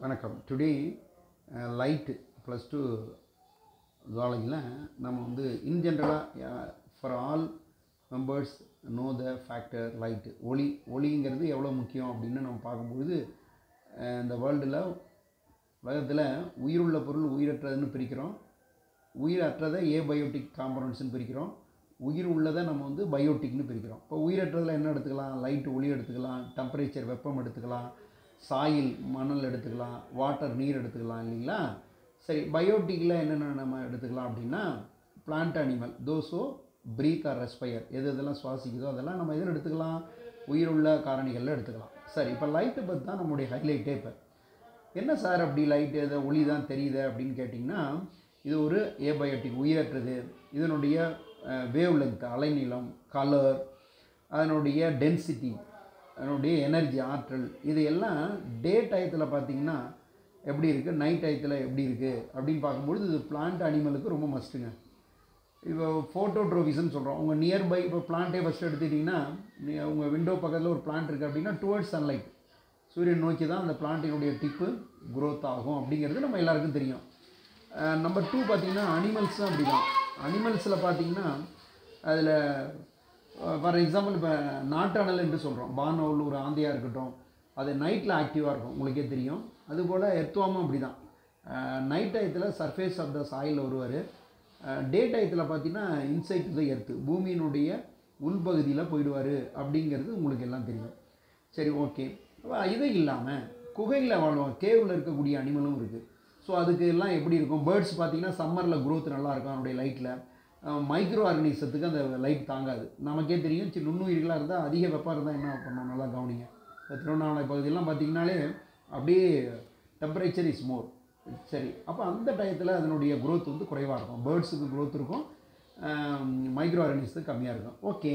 வணக்கம் today light plus two ஜுவாலஜியில் நம்ம வந்து இன் ஜென்ரலாக for all members know the factor light ஒளி ஒளிங்கிறது எவ்வளோ முக்கியம் அப்படின்னு நம்ம பார்க்கும்பொழுது அஹ், இந்த வேர்ல்டில் உலகத்தில் உயிருள்ள பொருள் உயிரற்றதுன்னு பிரிக்கிறோம் உயிரற்றதை ஏபயோட்டிக் காம்பனன்ட்ஸ்னு பிரிக்கிறோம் உயிர் உள்ளதை நம்ம வந்து பயோட்டிக்னு பிரிக்கிறோம் இப்போ உயிரற்றதில் என்ன எடுத்துக்கலாம் லைட் ஒளி எடுத்துக்கலாம் டெம்பரேச்சர் வெப்பம் எடுத்துக்கலாம் சாயில் மணல் எடுத்துக்கலாம் வாட்டர் நீர் எடுத்துக்கலாம் இல்லைங்களா சரி பயோட்டிக்கில் என்னென்ன நம்ம எடுத்துக்கலாம் அப்படின்னா plant animal those breathe or respire எது எதெல்லாம் சுவாசிக்குதோ அதெல்லாம் நம்ம எதில் எடுத்துக்கலாம் உயிருள்ள காரணிகளில் எடுத்துக்கலாம் சரி இப்போ லைட்டை பற்றி தான் நம்முடைய ஹைலைட்டே இப்போ என்ன சார் அப்படி லைட் எதை ஒளி தான் தெரியுது அப்படின்னு கேட்டிங்கன்னா இது ஒரு ஏபயோட்டிக் உயிரற்றது இதனுடைய வேவ் லென்த் அலைநீளம் கலர் அதனுடைய டென்சிட்டி அதனுடைய எனர்ஜி ஆற்றல் இது எல்லாம் டே டயத்தில் பார்த்தீங்கன்னா எப்படி இருக்குது நைட் டயத்தில் எப்படி இருக்குது அப்படின்னு பார்க்கும்பொழுது இது பிளான்ட் அனிமலுக்கு ரொம்ப மஸ்ட்டுங்க இப்போ ஃபோட்டோட்ரோபிசன் சொல்கிறோம் உங்கள் நியர்பை இப்போ பிளான்ட்டே ஃபஸ்ட் எடுத்துக்கிட்டிங்கன்னா நீ உங்கள் விண்டோ பக்கத்தில் ஒரு பிளான்ட் இருக்குது அப்படின்னா டுவர்ட்ஸ் சன்லைட் சூரியன் நோக்கி தான் அந்த பிளான்ட்டினுடைய டிப்பு growth ஆகும் அப்படிங்கிறது நம்ம எல்லாருக்கும் தெரியும் நம்பர் டூ பார்த்தீங்கன்னா அனிமல்ஸும் அப்படி தான் அனிமல்ஸில் பார்த்தீங்கன்னா அதில் ஃபார் எக்ஸாம்பிள் இப்போ நாட்டானல் என்று சொல்கிறோம் பானவுல் ஒரு ஆந்தையாக இருக்கட்டும் அது நைட்டில் ஆக்டிவாக இருக்கும் உங்களுக்கே தெரியும் அதுபோல் எர்த்துவாமும் அப்படி தான் நைட் டயத்தில் சர்ஃபேஸ் ஆஃப் த சாயில் வருவார் டே டயத்தில் பார்த்தீங்கன்னா இன்சைட் டு த எர்த்து பூமியினுடைய உள்பகுதியில் போயிடுவார் அப்படிங்கிறது உங்களுக்கு எல்லாம் தெரியும் சரி ஓகே இது இல்லாமல் குகையில் வாழ்வோம் கேவில் இருக்கக்கூடிய அனிமலும் இருக்குது ஸோ அதுக்கு எல்லாம் எப்படி இருக்கும் பேர்ட்ஸ் பார்த்தீங்கன்னா சம்மரில் growth நல்லா இருக்கும் அதனுடைய லைட்டில் மைக்ரோ ஆர்கனிசத்துக்கு அந்த லைட் தாங்காது நமக்கே தெரியும் சி நுண்ணுயிர்களாக இருந்தால் அதிக வெப்பம் இருந்தால் என்ன பண்ணணும் நல்லா கவனிங்க இந்த திருவண்ணாமலை பகுதியெல்லாம் பார்த்தீங்கன்னாலே அப்படியே டெம்பரேச்சர் இஸ் மோர் சரி அப்போ அந்த டயத்தில் அதனுடைய growth வந்து குறைவாக இருக்கும் பேர்ட்ஸுக்கு growth இருக்கும் மைக்ரோ ஆர்கனிசத்துக்கு கம்மியாக இருக்கும் ஓகே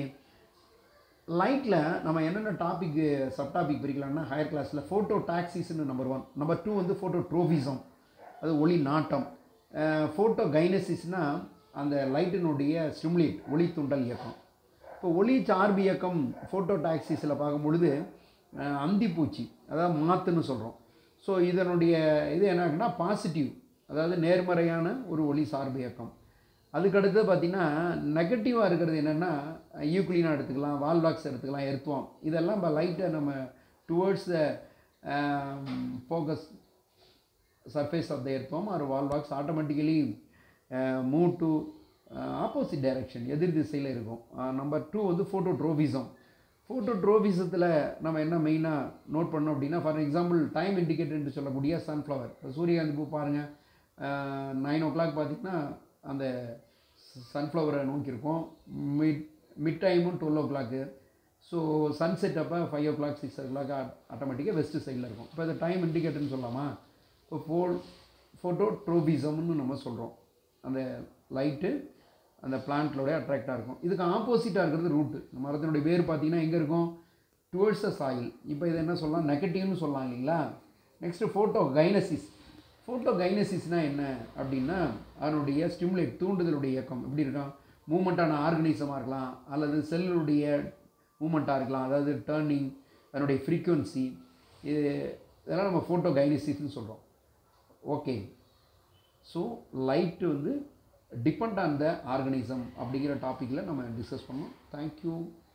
லைட்டில் நம்ம என்னென்ன டாபிக் சப் டாபிக் பிரிக்கலாம்னா ஹையர் கிளாஸில் ஃபோட்டோ டாக்ஸிஸ்னு நம்பர் ஒன் நம்பர் டூ வந்து ஃபோட்டோ ட்ரோபிசம் அது ஒளி நாட்டம் ஃபோட்டோ கைனசிஸ்னால் அந்த லைட்டினுடைய ஸ்டிமுலேட் ஒளி தூண்டல் இயக்கம் இப்போ ஒளி சார்பு இயக்கம் ஃபோட்டோ டாக்ஸிஸில் பார்க்கும் பொழுது அஹ், அந்திப்பூச்சி அதாவது மாத்துன்னு சொல்கிறோம் ஸோ இதனுடைய இது என்ன பாசிட்டிவ் அதாவது நேர்மறையான ஒரு ஒளி சார்பு இயக்கம் அதுக்கடுத்து பார்த்திங்கன்னா நெகட்டிவாக இருக்கிறது என்னென்னா யூக்ளினா எடுத்துக்கலாம் வால்வாக்ஸ் எடுத்துக்கலாம் எர்த்துவோம் இதெல்லாம் இப்போ லைட்டை நம்ம towards the focus surface of the earthworm or volvox automatically move to opposite direction எதிர் திசையில் இருக்கும் நம்பர் டூ வந்து ஃபோட்டோ ட்ரோபிசம் ஃபோட்டோ ட்ரோபிசத்தில் நம்ம என்ன மெயினாக நோட் பண்ணோம் அப்படின்னா ஃபார் எக்ஸாம்பிள் டைம் இண்டிகேட்டர் என்று சொல்லக்கூடிய சன்ஃப்ளவர் இப்போ சூரியகாந்தி பூ பாருங்கள் நைன் ஓ கிளாக் பார்த்திங்கன்னா அந்த சன்ஃப்ளவரை நோக்கி இருக்கும் மிட் மிட் டைமும் twelve o'clock so sunset அப்போ five o'clock six o'clock ஆட்டோமேட்டிக்காக வெஸ்ட் சைடில் இருக்கும் இப்போ இந்த டைம் இண்டிகேட்டர்னு சொல்லலாமா இப்போ ஃபோல் ஃபோட்டோ ட்ரோபிசம்னு நம்ம சொல்கிறோம் அந்த லைட்டு அந்த பிளான்ட்லோட அட்ராக்டாக இருக்கும் இதுக்கு ஆப்போசிட்டாக இருக்கிறது ரூட்டு இந்த மரத்தினுடைய வேர் பார்த்தீங்கன்னா எங்கே இருக்கும் டுவர்ட்ஸ் த சாயில் இப்போ இதை என்ன சொல்லலாம் நெகட்டிவ்னு சொல்லலாம் இல்லைங்களா நெக்ஸ்ட்டு ஃபோட்டோ கைனசிஸ் ஃபோட்டோ கைனசிஸ்னால் என்ன அப்படின்னா அதனுடைய ஸ்டிமுலேட் தூண்டுதலுடைய இயக்கம் எப்படி இருக்கும் மூமெண்ட்டான ஆர்கனிசமாக இருக்கலாம் அல்லது செல்லுடைய மூமெண்ட்டாக இருக்கலாம் அதாவது டேர்னிங் அதனுடைய ஃப்ரீக்குவன்சி இது இதெல்லாம் நம்ம ஃபோட்டோ கைனசிஸ்னு சொல்கிறோம் ஓகே ஸோ லைட்டு வந்து டிபெண்ட் ஆன் த ஆர்கனிசம் அப்படிங்கிற டாப்பிக்கில் நம்ம டிஸ்கஸ் பண்ணோம் தேங்க்யூ